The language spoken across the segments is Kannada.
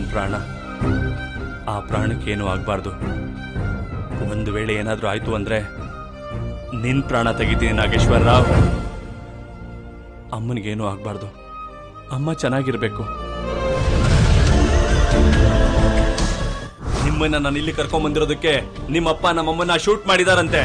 ಪ್ರಾಣ ಆ ಪ್ರಾಣಕ್ಕೇನು ಆಗಬಾರ್ದು ಒಂದು ವೇಳೆ ಏನಾದರೂ ಆಯ್ತು ಅಂದ್ರೆ ನಿನ್ ಪ್ರಾಣ ತೆಗಿತೀನಿ ನಾಗೇಶ್ವರ ರಾವ್ ಅಮ್ಮನಿಗೇನು ಆಗಬಾರ್ದು ಅಮ್ಮ ಚೆನ್ನಾಗಿರ್ಬೇಕು ನಿಮ್ಮನ್ನ ನಾನು ಇಲ್ಲಿ ಕರ್ಕೊಂಡ್ ಬಂದಿರೋದಕ್ಕೆ ನಿಮ್ಮಪ್ಪ ನಮ್ಮಮ್ಮನ್ನ ಶೂಟ್ ಮಾಡಿದಾರಂತೆ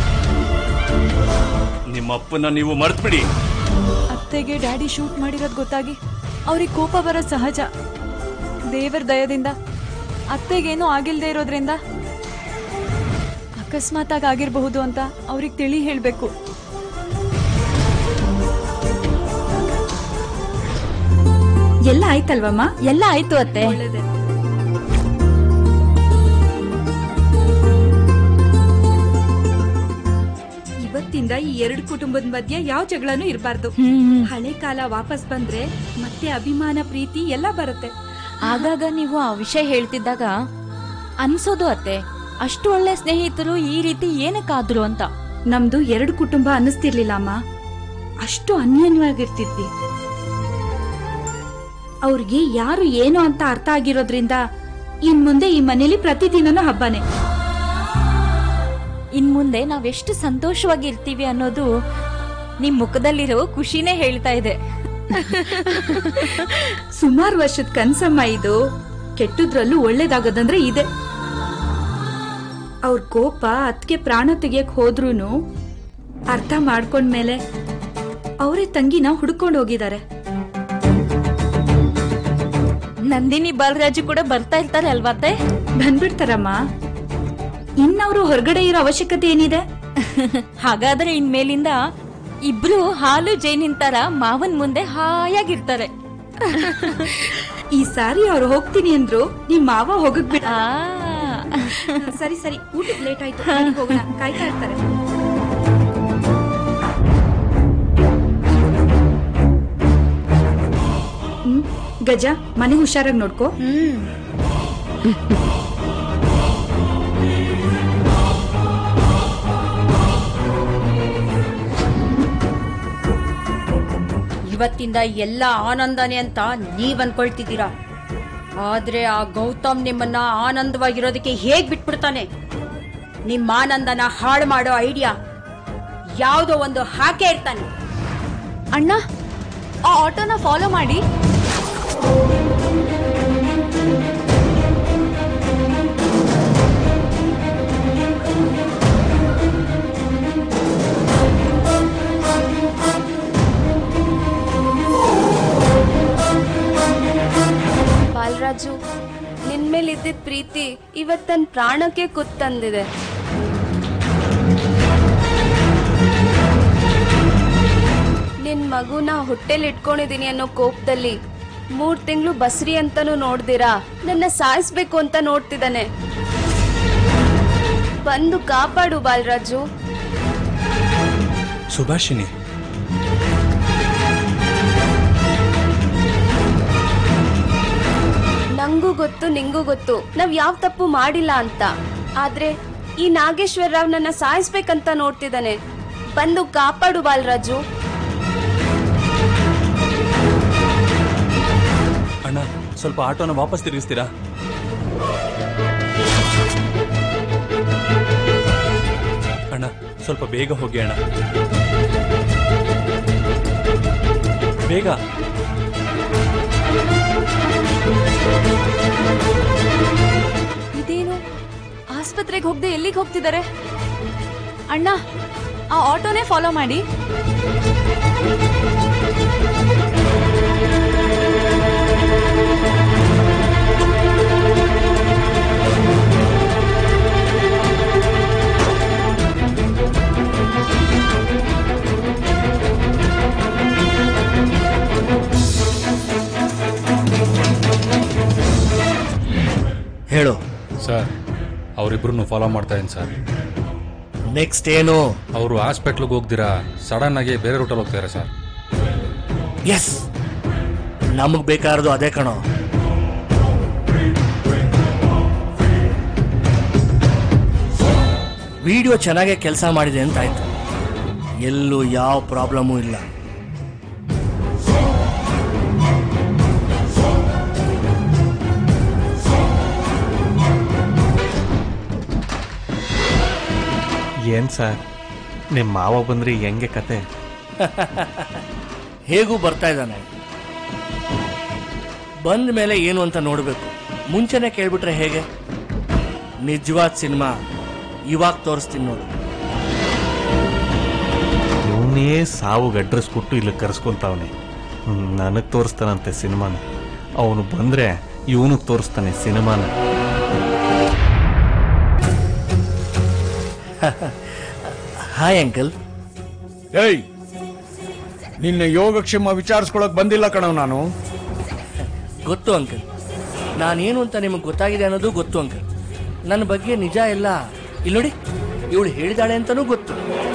ನಿಮ್ಮಪ್ಪನ ನೀವು ಮರ್ತ್ಬಿಡಿ ಅತ್ತೆಗೆ ಡ್ಯಾಡಿ ಶೂಟ್ ಮಾಡಿರೋದು ಗೊತ್ತಾಗಿ ಅವ್ರಿಗೆ ಕೋಪ ಬರೋ ಸಹಜ ದೇವರ ದಯದಿಂದ ಅತ್ತೆಗೇನೂ ಆಗಿಲ್ದೇ ಇರೋದ್ರಿಂದ ಅಕಸ್ಮಾತಾಗಿ ಆಗಿರಬಹುದು ಅಂತ ಅವ್ರಿಗೆ ತಿಳಿ ಹೇಳಬೇಕು ಎಲ್ಲ ಆಯ್ತಲ್ವಮ್ಮ ಎಲ್ಲ ಆಯ್ತು ಅತ್ತೆ ಇವತ್ತಿಂದ ಈ ಎರಡು ಕುಟುಂಬದ ಮಧ್ಯೆ ಯಾವ ಜಗಳನೂ ಇರಬಾರ್ದು ಹಳೆ ಕಾಲ ವಾಪಸ್ ಬಂದ್ರೆ ಮತ್ತೆ ಅಭಿಮಾನ ಪ್ರೀತಿ ಎಲ್ಲ ಬರುತ್ತೆ ಆಗಾಗ ನೀವು ಆ ವಿಷಯ ಹೇಳ್ತಿದ್ದಾಗ ಅನ್ಸೋದು ಅತ್ತೆ ಅಷ್ಟು ಒಳ್ಳೆ ಸ್ನೇಹಿತರು ಈ ರೀತಿ ಏನಕ್ಕಾದ್ರು ಅಂತ ನಮ್ದು ಎರಡು ಕುಟುಂಬ ಅನ್ನಿಸ್ತಿರ್ಲಿಲ್ಲ ಅಮ್ಮ ಅಷ್ಟು ಅನ್ಯೋನ್ಯವಾಗಿರ್ತಿದ್ವಿ ಅವ್ರಿಗೆ ಯಾರು ಏನು ಅಂತ ಅರ್ಥ ಆಗಿರೋದ್ರಿಂದ ಇನ್ ಮುಂದೆ ಈ ಮನೇಲಿ ಪ್ರತಿದಿನನೂ ಹಬ್ಬನೇ ಇನ್ ಮುಂದೆ ನಾವೆಷ್ಟು ಸಂತೋಷವಾಗಿ ಇರ್ತೀವಿ ಅನ್ನೋದು ನಿಮ್ ಮುಖದಲ್ಲಿರೋ ಖುಷಿನೇ ಹೇಳ್ತಾ ಇದೆ ಸುಮಾರು ವರ್ಷದ ಕನ್ಸಮ್ಮ ಇದು ಕೆಟ್ಟದ್ರಲ್ಲೂ ಒಳ್ಳೇದಾಗೋದಂದ್ರೆ ಇದೆ ಅವ್ರ ಕೋಪ ಅದಕ್ಕೆ ಪ್ರಾಣ ತೆಗಿಯಕ್ ಹೋದ್ರೂನು ಅರ್ಥ ಮಾಡ್ಕೊಂಡ್ಮೇಲೆ ಅವರೇ ತಂಗಿನ ಹುಡ್ಕೊಂಡು ಹೋಗಿದ್ದಾರೆ ನಂದಿನಿ ಬಾಲರಾಜು ಕೂಡ ಬರ್ತಾ ಇರ್ತಾರೆ ಅಲ್ವಾ ಅತ್ತೆ ಬಂದ್ಬಿಡ್ತಾರಮ್ಮ ಇನ್ನವ್ರು ಹೊರಗಡೆ ಇರೋ ಅವಶ್ಯಕತೆ ಏನಿದೆ ಹಾಗಾದ್ರೆ ಇನ್ಮೇಲಿಂದ ಇಬ್ರು ಹಾಲು ಜೇನಿನ್ ತರ ಮಾವನ್ ಮುಂದೆ ಹಾಯಾಗಿರ್ತಾರೆ ಈ ಸಾರಿ ಅವ್ರು ಹೋಗ್ತೀನಿ ಅಂದ್ರು ನಿಮ್ ಮಾವ ಹೋಗಕ್ ಬಿಡ ಆ ಸರಿ ಸರಿ ಊಟಕ್ಕೆ ಲೇಟ್ ಆಯ್ತು ಮನೆಗ್ ಹೋಗೋಣ ಕಾಯ್ತಾ ಇರ್ತಾರೆ ಹ್ಮ್ ಗಜ ಮನೆ ಹುಷಾರಾಗಿ ನೋಡ್ಕೋ ಇವತ್ತಿಂದ ಎಲ್ಲ ಆನಂದನೇ ಅಂತ ನೀವ್ ಅನ್ಕೊಳ್ತಿದ್ದೀರಾ ಆದ್ರೆ ಆ ಗೌತಮ್ ನಿಮ್ಮನ್ನ ಆನಂದವಾಗಿರೋದಕ್ಕೆ ಹೇಗ್ ಬಿಟ್ಬಿಡ್ತಾನೆ ನಿಮ್ಮ ಆನಂದನ ಹಾಳು ಮಾಡೋ ಐಡಿಯಾ ಯಾವುದೋ ಒಂದು ಹಾಕೇ ಇರ್ತಾನೆ ಅಣ್ಣ ಆ ಆಟೋನ ಫಾಲೋ ಮಾಡಿ ಬಾಲರಾಜು ನಿನ್ ಮೇಲೆ ಇದ್ದಿದ್ ಪ್ರೀತಿ ಇವತ್ ನನ್ ಪ್ರಾಣಕ್ಕೆ ಕುತ್ತಂದಿದೆ ನಿನ್ ಮಗುನ ಹೊಟ್ಟೆಲ್ ಇಟ್ಕೊಂಡಿದೀನಿ ಅನ್ನೋ ಕೋಪದಲ್ಲಿ ಮೂರ್ ತಿಂಗಳು ಬಸ್ರಿ ಅಂತಾನು ನೋಡ್ದಿರಾ ನನ್ನ ಸಾಯಿಸ್ಬೇಕು ಅಂತ ನೋಡ್ತಿದ್ದಾನೆ ಬಂದು ಕಾಪಾಡು ಬಾಲರಾಜು ಸುಭಾಷಿನಿ ನಂಗೂ ಗೊತ್ತು ನಿಂಗೂ ಗೊತ್ತು ನಾವ್ ಯಾವ ತಪ್ಪು ಮಾಡಿಲ್ಲ ಅಂತ ಆದ್ರೆ ಈ ನಾಗೇಶ್ವರ ರಾವ್ ನನ್ನ ಸಾಯಿಸ್ಬೇಕಂತ ನೋಡ್ತಿದ್ದಾನೆ ಬಂದು ಕಾಪಾಡು ಬಾಲರಾಜು ಅಣ್ಣ ಸ್ವಲ್ಪ ಆಟೋನ ವಾಪಸ್ ತಿರುಗಿಸ್ತೀರಾ ಅಣ್ಣ ಸ್ವಲ್ಪ ಬೇಗ ಹೋಗಿ ಅಣ್ಣ ಬೇಗ ಇದೇನು ಆಸ್ಪತ್ರೆಗೆ ಹೋಗದೆ ಎಲ್ಲಿಗೆ ಹೋಗ್ತಿದ್ದಾರೆ ಅಣ್ಣ ಆ ಆಟೋನೇ ಫಾಲೋ ಮಾಡಿ ಹೇಳು ಸರ್ ಅವರಿಬ್ರು ಫಾಲೋ ಮಾಡ್ತಾ ಇದ್ದೀನಿ ಸರ್ ನೆಕ್ಸ್ಟ್ ಏನು ಅವರು ಹಾಸ್ಪಿಟ್ಲಿಗೆ ಹೋಗ್ದಿರಾ ಸಡನ್ ಆಗಿ ಬೇರೆ ರೂಟಲ್ಲಿ ಹೋಗ್ತಾರೆ ಸರ್ ಎಸ್ ನಮಗ್ ಬೇಕಾಗಿರೋದು ಅದೇ ಕಣೋ ವಿಡಿಯೋ ಚೆನ್ನಾಗೇ ಕೆಲಸ ಮಾಡಿದೆ ಅಂತ ಆಯ್ತು ಎಲ್ಲೂ ಯಾವ ಪ್ರಾಬ್ಲಮೂ ಇಲ್ಲ ಏನು ಸರ್ ನಿಮ್ಮ ಮಾವ ಬಂದ್ರಿ ಹೆಂಗೆ ಕತೆ ಹೇಗೂ ಬರ್ತಾ ಇದ್ದಾನೆ ಬಂದ ಮೇಲೆ ಏನು ಅಂತ ನೋಡಬೇಕು ಮುಂಚೆನೆ ಕೇಳ್ಬಿಟ್ರೆ ಹೇಗೆ ನಿಜವಾದ ಸಿನಿಮಾ ಇವಾಗ ತೋರಿಸ್ತೀನಿ ನೋಡು ಇವನೇ ಸಾವು ಅಡ್ರೆಸ್ ಕೊಟ್ಟು ಇಲ್ಲಿ ಕರೆಸ್ಕೊಂತಾವನೆ ನನಗೆ ತೋರಿಸ್ತಾನಂತೆ ಸಿನಿಮಾನ ಅವನು ಬಂದರೆ ಇವನಿಗೆ ತೋರಿಸ್ತಾನೆ ಸಿನಿಮಾನ ಹಾಯ್ ಅಂಕಲ್ ಏಯ್ ನಿನ್ನ ಯೋಗಕ್ಷೇಮ ವಿಚಾರಿಸ್ಕೊಳಕ್ ಬಂದಿಲ್ಲ ಕಣವ್ ನಾನು ಗೊತ್ತು ಅಂಕಲ್ ನಾನೇನು ಅಂತ ನಿಮಗೆ ಗೊತ್ತಾಗಿದೆ ಅನ್ನೋದು ಗೊತ್ತು ಅಂಕಲ್ ನನ್ನ ಬಗ್ಗೆ ನಿಜ ಎಲ್ಲ ಇಲ್ಲಿ ನೋಡಿ ಇವಳು ಹೇಳಿದಾಳೆ ಅಂತನೂ ಗೊತ್ತು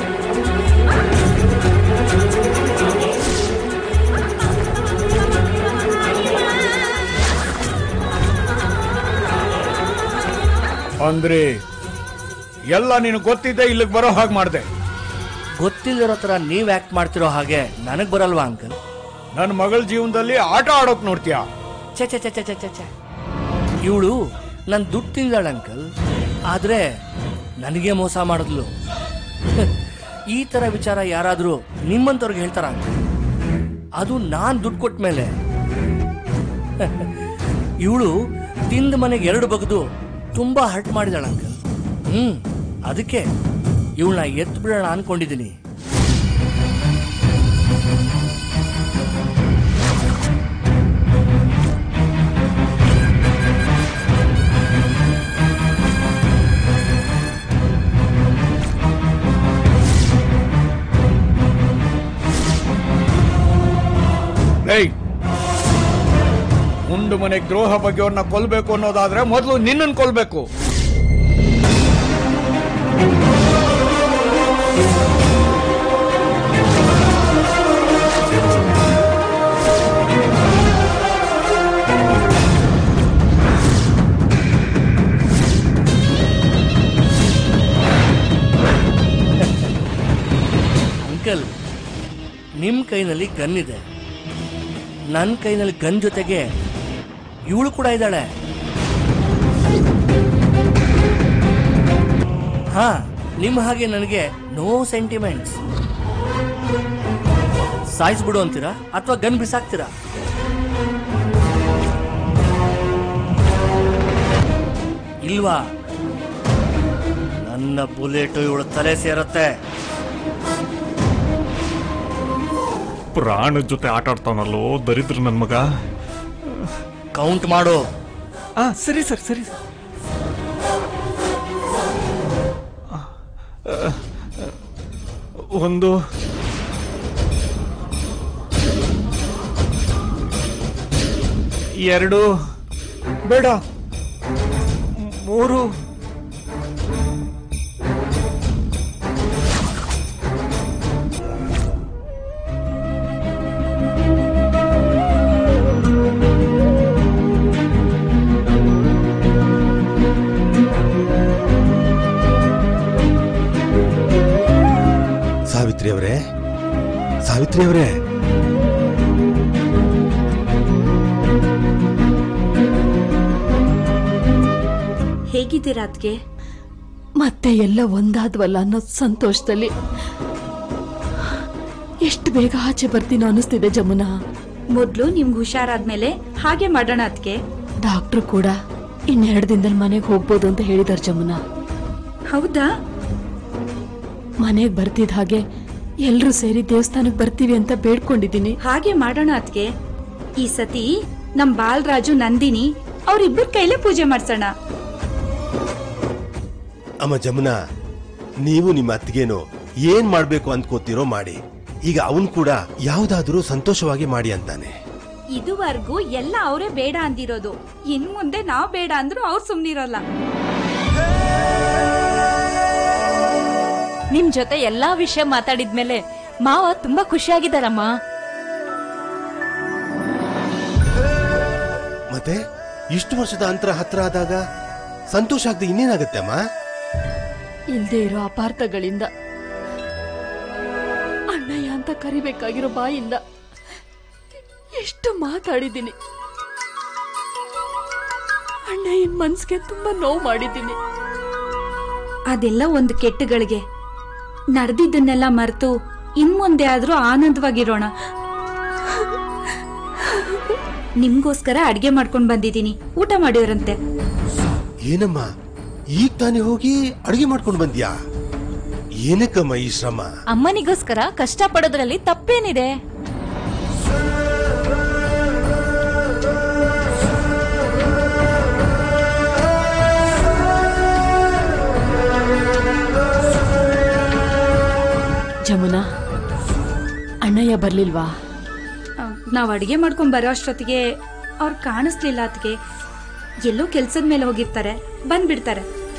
ಅಂದ್ರೆ ಎಲ್ಲ ನೀನು ಗೊತ್ತಿದ್ದೆ ಇಲ್ಲಿಗೆ ಬರೋ ಹಾಗೆ ಮಾಡ್ದೆ ಗೊತ್ತಿಲ್ಲದಿರೋ ಥರ ನೀವು ಆ್ಯಕ್ಟ್ ಮಾಡ್ತಿರೋ ಹಾಗೆ ನನಗೆ ಬರಲ್ವಾ ಅಂಕಲ್ ನನ್ನ ಮಗಳ ಜೀವನದಲ್ಲಿ ಆಟ ಆಡೋಕ್ ನೋಡ್ತೀಯಾ ಛೆ ಛೆ ಛೆ ಛೆ ಛೆ ಛೆ ಛೆ ಇವಳು ನನ್ನ ದುಡ್ಡು ತಿಂದಾಳ ಅಂಕಲ್ ಆದರೆ ನನಗೆ ಮೋಸ ಮಾಡಿದ್ಲು ಈ ಥರ ವಿಚಾರ ಯಾರಾದರೂ ನಿಮ್ಮಂಥವ್ರಿಗೆ ಹೇಳ್ತಾರ ಅಂಕಲ್ ಅದು ನಾನು ದುಡ್ಡು ಕೊಟ್ಟ ಮೇಲೆ ಇವಳು ತಿಂದ ಮನೆಗೆ ಎರಡು ಬಗ್ದು ತುಂಬ ಹರ್ಟ್ ಮಾಡಿದಾಳ ಅಂಕಲ್ ಹ್ಞೂ ಅದಕ್ಕೆ ಇವಳನ್ನ ಎತ್ತು ಬಿಡೋಣ ಅನ್ಕೊಂಡಿದ್ದೀನಿ ಏಯ್ ಮುಂದು ಮನೆಗೆ ದ್ರೋಹ ಬಗೆಯವ್ರನ್ನ ಕೊಲ್ಬೇಕು ಅನ್ನೋದಾದ್ರೆ ಮೊದಲು ನಿನ್ನನ್ನು ಕೊಲ್ಬೇಕು ಅಂಕಲ್ ನಿಮ್ಮ ಕೈನಲ್ಲಿ ಗನ್ ಇದೆ ನನ್ನ ಕೈನಲ್ಲಿ ಗನ್ ಜೊತೆಗೆ ಇವಳು ಕೂಡ ಇದ್ದಾಳೆ ಹಾ ನಿಮ್ಮ ಹಾಗೆ ನನಗೆ ನೋ ಸೆಂಟಿಮೆಂಟ್ಸ್ ಸಾಯಿಸ್ಬಿಡು ಅಂತೀರಾ ಅಥವಾ ಗನ್ ಬಿಸಾಕ್ತೀರಾ ಇಲ್ವಾ ನನ್ನ ಬುಲೆಟು ಇವಳು ತಲೆ ಸೇರತ್ತೆ ಪ್ರಾಣದ ಜೊತೆ ಆಟ ಆಡ್ತಾವನಲ್ಲೋ ದರಿದ್ರ ನನ್ನ ಮಗ ಕೌಂಟ್ ಮಾಡು ಆ ಸರಿ ಸರ್ ಸರಿ ಸರ್ ಆ, ಆ, ಒಂದು ಎರಡು ಬೇಡ ಮೂರು ಸಾವಿತ್ರಿ ಅವರೇ ಸಾವಿತ್ರಿ ಅವರೇ ಹೇಗಿದ್ದೀರಾ ಅದ್ಗೆ ಮತ್ತೆ ಎಲ್ಲ ಒಂದಾದ್ವಲ್ಲ ಅನ್ನೋ ಸಂತೋಷದಲ್ಲಿ ಎಷ್ಟು ಬೇಗ ಆಚೆ ಬರ್ತೀನೋ ಅನಿಸ್ತಿದೆ ಜಮುನಾ ಮೊದ್ಲು ನಿಮ್ಗೆ ಹುಷಾರಾದ್ಮೇಲೆ ಹಾಗೆ ಮಾಡೋಣ ಅದ್ಗೆ ಡಾಕ್ಟ್ರು ಕೂಡ ಇನ್ನೆರಡು ದಿನದಲ್ಲಿ ಮನೆಗೆ ಹೋಗ್ಬೋದು ಅಂತ ಹೇಳಿದಾರೆ ಜಮುನಾ ಹೌದಾ ಮನೆಗೆ ಬರ್ತಿದ್ ಹಾಗೆ ಎಲ್ರೂ ಸೇರಿ ದೇವಸ್ಥಾನಕ್ಕೆ ಬರ್ತೀವಿ ಅಂತ ಬೇಡ್ಕೊಂಡಿದ್ದೀನಿ ಹಾಗೆ ಮಾಡೋಣ ಅದ್ಗೆ ಈ ಸತಿ ನಮ್ ಬಾಲರಾಜು ನಂದಿನಿ ಅವ್ರಿಬ್ಬರ ಕೈಲೇ ಪೂಜೆ ಮಾಡ್ಸೋಣ ಅಮ್ಮ ಜಮುನಾ ನೀವು ನಿಮ್ಮ ಅತ್ತಿಗೇನು ಏನ್ ಮಾಡ್ಬೇಕು ಅಂದ್ಕೋತಿರೋ ಮಾಡಿ ಈಗ ಅವನ್ ಕೂಡ ಯಾವ್ದಾದ್ರೂ ಸಂತೋಷವಾಗಿ ಮಾಡಿ ಅಂತಾನೆ ಇದುವರೆಗೂ ಎಲ್ಲ ಅವರೇ ಬೇಡ ಅಂದಿರೋದು ಇನ್ ಮುಂದೆ ನಾವ್ ಬೇಡ ಅಂದ್ರೂ ಅವ್ರು ಸುಮ್ನಿರಲ್ಲ ನಿಮ್ ಜೊತೆ ಎಲ್ಲಾ ವಿಷಯ ಮಾತಾಡಿದ್ಮೇಲೆ ಮಾವ ತುಂಬಾ ಖುಷಿಯಾಗಿದ್ದಾರಮ್ಮ ಮತ್ತೆ ಇಷ್ಟು ವರ್ಷದ ಅಂತರ ಹತ್ರ ಆದಾಗ ಸಂತೋಷ ಆಗದೆ ಇನ್ನೇನಾಗತ್ತೆ ಅಮ್ಮ ಇಲ್ದೇ ಇರೋ ಅಪಾರ್ಥಗಳಿಂದ ಅಣ್ಣಯ್ಯ ಅಂತ ಕರಿಬೇಕಾಗಿರೋ ಬಾಯಿಂದ ಎಷ್ಟು ಮಾತಾಡಿದ್ದೀನಿ ಅಣ್ಣಯ್ಯನ ಮನ್ಸಿಗೆ ತುಂಬಾ ನೋವು ಮಾಡಿದ್ದೀನಿ ಅದೆಲ್ಲ ಒಂದು ಕೆಟ್ಟಗಳಿಗೆ ನಡೆದಿದ್ದನ್ನೆಲ್ಲ ಮರೆತು ಇನ್ಮುಂದೆ ಆದ್ರೂ ಆನಂದವಾಗಿರೋಣ ನಿಮ್ಗೋಸ್ಕರ ಅಡ್ಗೆ ಮಾಡ್ಕೊಂಡ್ ಬಂದಿದ್ದೀನಿ ಊಟ ಮಾಡಿದ್ರಂತೆ ಏನಮ್ಮ ಈಗ ತಾನೇ ಹೋಗಿ ಅಡುಗೆ ಮಾಡ್ಕೊಂಡು ಬಂದ್ಯಾ ಏನಕ್ಕಮ್ಮ ಈ ಶ್ರಮ ಅಮ್ಮನಿಗೋಸ್ಕರ ಕಷ್ಟ ಪಡೋದ್ರಲ್ಲಿ ತಪ್ಪೇನಿದೆ ಜಮುನಾ ಅಣ್ಣಯ್ಯ ಬರ್ಲಿಲ್ವಾ ನಾವು ಅಡಿಗೆ ಮಾಡ್ಕೊಂಡ್ ಬರೋ ಅಷ್ಟೊತ್ತಿಗೆ ಅವ್ರು ಕಾಣಿಸ್ಲಿಲ್ಲ ಅದಕ್ಕೆ ಎಲ್ಲೋ ಕೆಲ್ಸದ ಮೇಲೆ ಹೋಗಿರ್ತಾರೆ ಬಂದ್ಬಿಡ್ತಾರೆ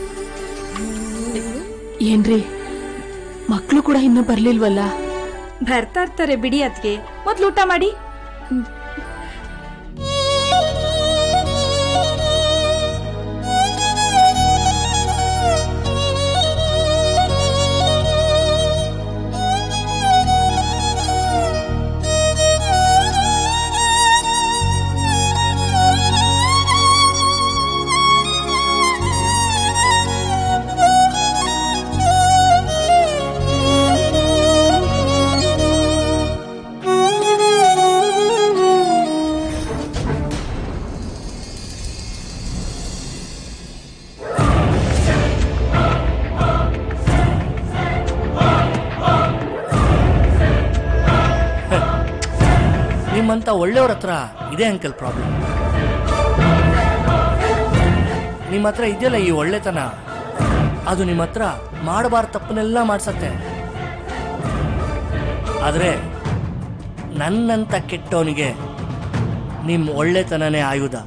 ಏನ್ರಿ ಮಕ್ಕಳು ಕೂಡ ಇನ್ನೂ ಬರ್ಲಿಲ್ವಲ್ಲ ಬರ್ತಾ ಇರ್ತಾರೆ ಬಿಡಿ ಅದಕ್ಕೆ ಮೊದ್ಲು ಊಟ ಮಾಡಿ ನಿಮ್ಮಂತ ಒಳ್ಳೆಯವ್ರ ಹತ್ರ ಇದೆ ಅಂಕಲ್ ಪ್ರಾಬ್ಲಮ್ ನಿಮ್ಮ ಹತ್ರ ಇದೆಯಲ್ಲ ಈ ಒಳ್ಳೆತನ ಅದು ನಿಮ್ಮ ಹತ್ರ ಮಾಡಬಾರ್ದು ತಪ್ಪನ್ನೆಲ್ಲ ಮಾಡ್ಸತ್ತೆ ಆದ್ರೆ ನನ್ನಂತ ಕೆಟ್ಟವನಿಗೆ ನಿಮ್ಮ ಒಳ್ಳೆತನನೇ ಆಯುಧ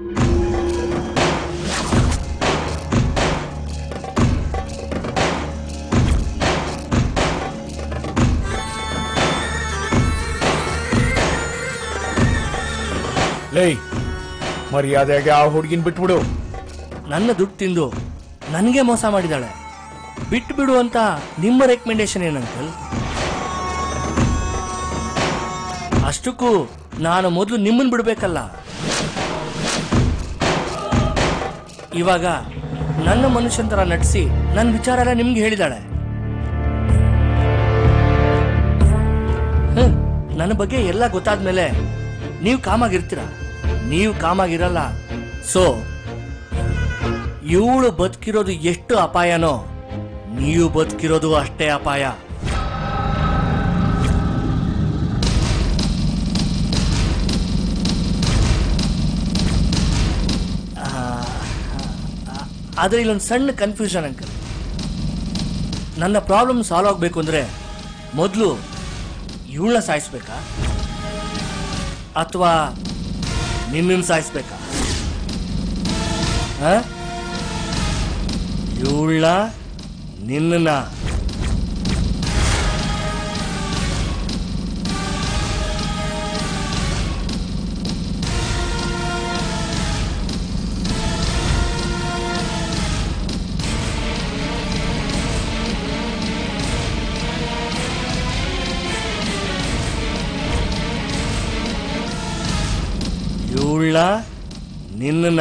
ಲೇ ಮರ್ಯಾದೆಗೆ ಆ ಹುಡುಗಿನ ಬಿಟ್ಬಿಡು ನನ್ನ ದುಡ್ಡು ತಿಂದು ನನಗೆ ಮೋಸ ಮಾಡಿದಾಳೆ ಬಿಟ್ಟು ಬಿಡು ಅಂತ ನಿಮ್ಮ ರೆಕಮೆಂಡೇಶನ್ ಏನಂಕಲ್ ಅಷ್ಟಕ್ಕೂ ನಾನು ಮೊದಲು ನಿಮ್ಮನ್ನು ಬಿಡಬೇಕಲ್ಲ ಇವಾಗ ನನ್ನ ಮನುಷ್ಯನ ಥರ ನಟಿಸಿ ನನ್ನ ವಿಚಾರ ಎಲ್ಲ ನಿಮ್ಗೆ ಹೇಳಿದಾಳೆ ಹ್ಮ್, ನನ್ನ ಬಗ್ಗೆ ಎಲ್ಲ ಗೊತ್ತಾದ್ಮೇಲೆ ನೀವು ಕಾಮಾಗಿರ್ತೀರ ನೀವು ಕಾಮಾಗಿರಲ್ಲ ಸೊ ಇವಳು ಬದುಕಿರೋದು ಎಷ್ಟು ಅಪಾಯನೋ ನೀವು ಬದುಕಿರೋದು ಅಷ್ಟೇ ಅಪಾಯ ಆ, ಆದ್ರೆ ಇಲ್ಲೊಂದು ಸಣ್ಣ ಕನ್ಫ್ಯೂಷನ್ ಅಂಕಲ್ ನನ್ನ ಪ್ರಾಬ್ಲಮ್ ಸಾಲ್ವ್ ಆಗಬೇಕು ಅಂದ್ರೆ ಮೊದಲು ಇವಳನ್ನ ಸಾಯಿಸ್ಬೇಕಾ ಅಥವಾ ನಿನ್ನನ್ನು ಸಾಯಿಸ್ಬೇಕಾ ಇವಳ ನಿನ್ನ ಇವಳ ನಿನ್ನ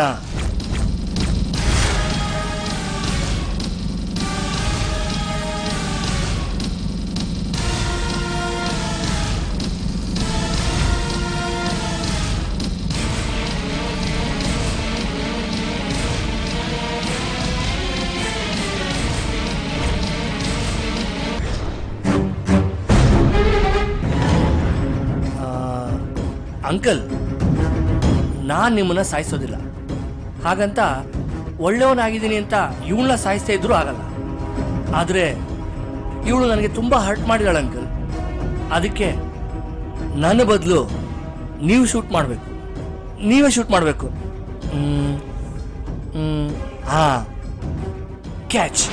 ಅಂಕಲ್ ನಾನು ನಿಮ್ಮನ್ನ ಸಾಯಿಸೋದಿಲ್ಲ ಹಾಗಂತ ಒಳ್ಳೆಯವನಾಗಿದ್ದೀನಿ ಅಂತ ಇವಳನ್ನ ಸಾಯಿಸ್ತಾ ಇದ್ರೂ ಆಗಲ್ಲ ಆದರೆ ಇವಳು ನನಗೆ ತುಂಬ ಹರ್ಟ್ ಮಾಡಿದಾಳೆ ಅಂಕಲ್ ಅದಕ್ಕೆ ನನ್ನ ಬದಲು ನೀವು ಶೂಟ್ ಮಾಡಬೇಕು ನೀವೇ ಶೂಟ್ ಮಾಡಬೇಕು ಹಾಂ ಕ್ಯಾಚ್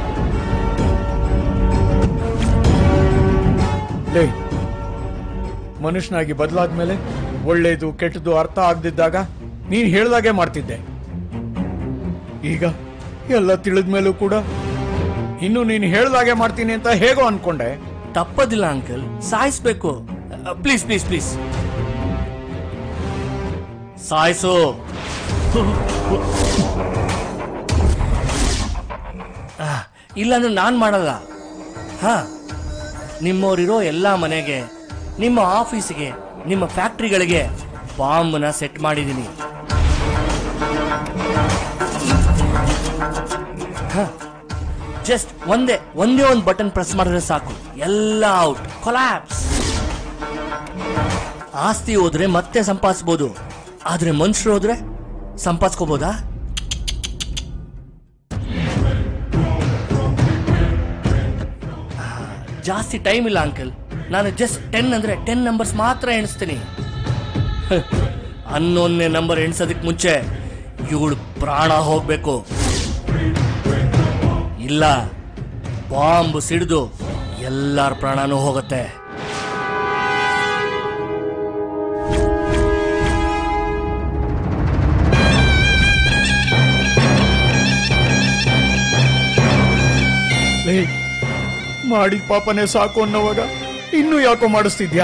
ಲೇ ಮನುಷ್ಯನಾಗಿ ಬದಲಾದ್ಮೇಲೆ ಒಳ್ಳೇದು ಕೆಟ್ಟದು ಅರ್ಥ ಆಗದಿದ್ದಾಗ ನೀನ್ ಹೇಳ್ದಾಗೆ ಮಾಡ್ತಿದ್ದೆ ಈಗ ಎಲ್ಲ ತಿಳಿದ ಮೇಲೂ ಕೂಡ ಇನ್ನು ನೀನು ಹೇಳ್ದಾಗೆ ಮಾಡ್ತೀನಿ ಅಂತ ಹೇಗೋ ಅನ್ಕೊಂಡೆ ತಪ್ಪದಿಲ್ಲ ಅಂಕಲ್ ಸಾಯಿಸ್ಬೇಕು ಪ್ಲೀಸ್ ಪ್ಲೀಸ್ ಪ್ಲೀಸ್ ಸಾಯಿಸು ಇಲ್ಲಾಂದ್ರೆ ನಾನು ಮಾಡಲ್ಲ ಹಾ ನಿಮ್ಮವರಿರೋ ಎಲ್ಲ ಮನೆಗೆ ನಿಮ್ಮ ಆಫೀಸಿಗೆ ನಿಮ್ಮ ಫ್ಯಾಕ್ಟ್ರಿಗಳಿಗೆ ಬಾಂಬ್ನ ಸೆಟ್ ಮಾಡಿದ್ದೀನಿ ಜಸ್ಟ್ ಒಂದೇ ಒಂದೇ ಒಂದು ಬಟನ್ ಪ್ರೆಸ್ ಮಾಡಿದ್ರೆ ಸಾಕು ಎಲ್ಲ ಔಟ್ ಕೊಲಾಪ್ಸ್ ಆಸ್ತಿ ಹೋದ್ರೆ ಮತ್ತೆ ಸಂಪಾದಿಸ್ಬೋದು ಆದ್ರೆ ಮನುಷ್ಯರು ಹೋದ್ರೆ ಸಂಪಾದಿಸ್ಕೋಬೋದಾ ಆ, ಜಾಸ್ತಿ ಟೈಮ್ ಇಲ್ಲ ಅಂಕಲ್ ನಾನು ಜಸ್ಟ್ ಟೆನ್ ಅಂದ್ರೆ ಟೆನ್ ನಂಬರ್ಸ್ ಮಾತ್ರ ಎಣಿಸ್ತೀನಿ ಹನ್ನೊಂದನೇ ನಂಬರ್ ಎಣಿಸೋದಕ್ಕೆ ಮುಂಚೆ ಇವಳು ಪ್ರಾಣ ಹೋಗ್ಬೇಕು ಇಲ್ಲ ಬಾಂಬ್ ಸಿಡಿದು ಎಲ್ಲರ ಪ್ರಾಣನೂ ಹೋಗುತ್ತೆ ಲೇ ಮಾಡಿದ ಪಾಪನೇ ಸಾಕು ಅನ್ನೋವಾಗ ಇನ್ನೂ ಯಾಕೋ ಮಾಡಿಸ್ತಿದ್ಯಾ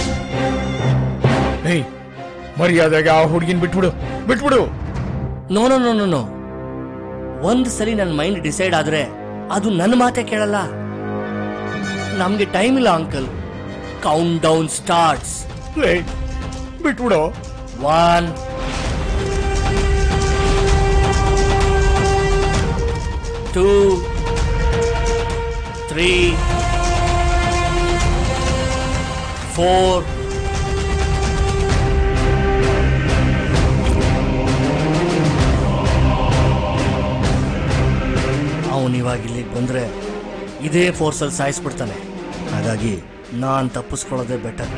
ಏಯ್ ಮರ್ಯಾದೆಗೆ ಆ ಹುಡುಗಿನ ಬಿಟ್ಬಿಡು ಬಿಟ್ಬಿಡು no no no no no ಒಂದು ಸರಿ ನನ್ನ ಮೈಂಡ್ ಡಿಸೈಡ್ ಆದ್ರೆ ಅದು ನನ್ನ ಮಾತೆ ಕೇಳಲ್ಲ ನಮ್ಗೆ ಟೈಮ್ ಇಲ್ಲ ಅಂಕಲ್ ಕೌಂಟ್ ಡೌನ್ ಸ್ಟಾರ್ಟ್ಸ್ ಲೇ ಬಿಟ್ಬಿಡು ಒನ್ ಟೂ ತ್ರೀ ಫೋರ್ ಅವನು ಇವಾಗ ಇಲ್ಲಿಗೆ ಬಂದ್ರೆ ಇದೇ ಫೋರ್ಸಲ್ಲಿ ಸಾಯಿಸ್ಬಿಡ್ತಾನೆ ಹಾಗಾಗಿ ನಾನು ತಪ್ಪಿಸ್ಕೊಳ್ಳೋದೇ better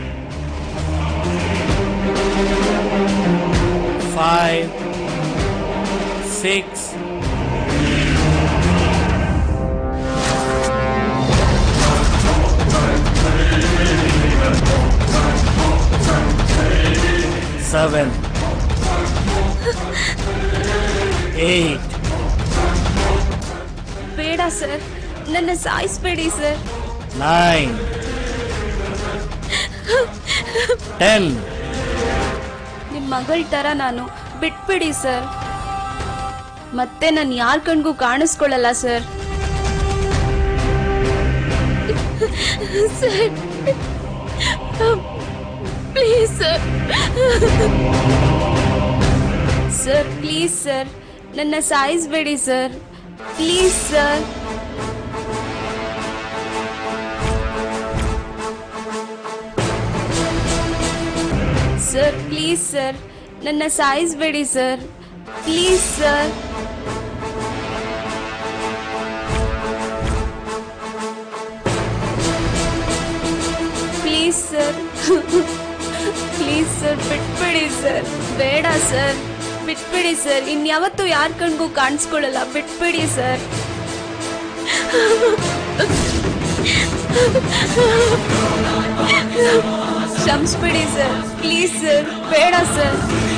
five six seven eight ಬೇಡ ಸರ್ ನನ್ನ ಸಾಯಿಸ್ಬೇಡಿ ಸರ್ ನೈನ್ ಟೆನ್ ನಿಮ್ಮ ಮಗಳ ತರ ನಾನು ಬಿಟ್ಬಿಡಿ ಸರ್ ಮತ್ತೆ ನಾನು ಯಾರ ಕಣ್ಗೂ ಕಾಣಿಸ್ಕೊಳ್ಳಲ್ಲ sir sir please sir sir please sir ನನ್ನ ಸಾಯಿಸ್ಬೇಡಿ sir please sir sir please sir ನನ್ನ ಸಾಯಿಸ್ಬೇಡಿ sir please sir please sir please sir ಬಿಟ್ಬಿಡಿ ಸರ್ ಬೇಡ ಸರ್ ಬಿಟ್ಬಿಡಿ ಸರ್ ಇನ್ಯಾವತ್ತೂ ಯಾರ ಕಣ್ಗೂ ಕಾಣಿಸ್ಕೊಳ್ಳಲ್ಲ ಬಿಟ್ಬಿಡಿ ಸರ್ ಕ್ಷಮಿಸ್ಬಿಡಿ ಸರ್ ಪ್ಲೀಸ್ ಸರ್ ಬೇಡ sir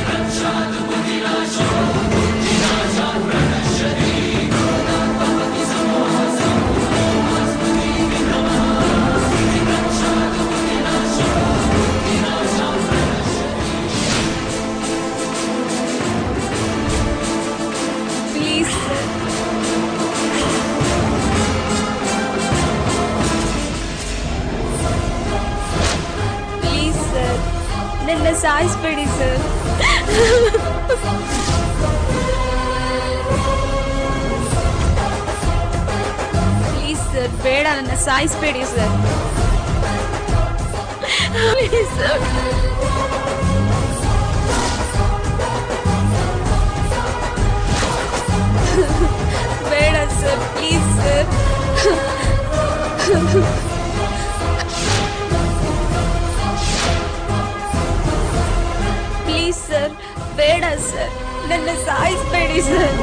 please sir please sir ನನ್ನ ಸಾಯಿಸ್ಬೇಡಿ ಸರ್ ಪ್ಲೀಸ್ ಸರ್ ಬೇಡ ನನ್ನ ಸಾಯಿಸ್ಬೇಡಿ ಸರ್ ಪ್ಲೀಸ್ ಸರ್ ಬೇಡ sir please sir please sir ಬೇಡ ಸರ್ ನನ್ನ ಸಾಯಿಸ್ಬೇಡಿ ಸರ್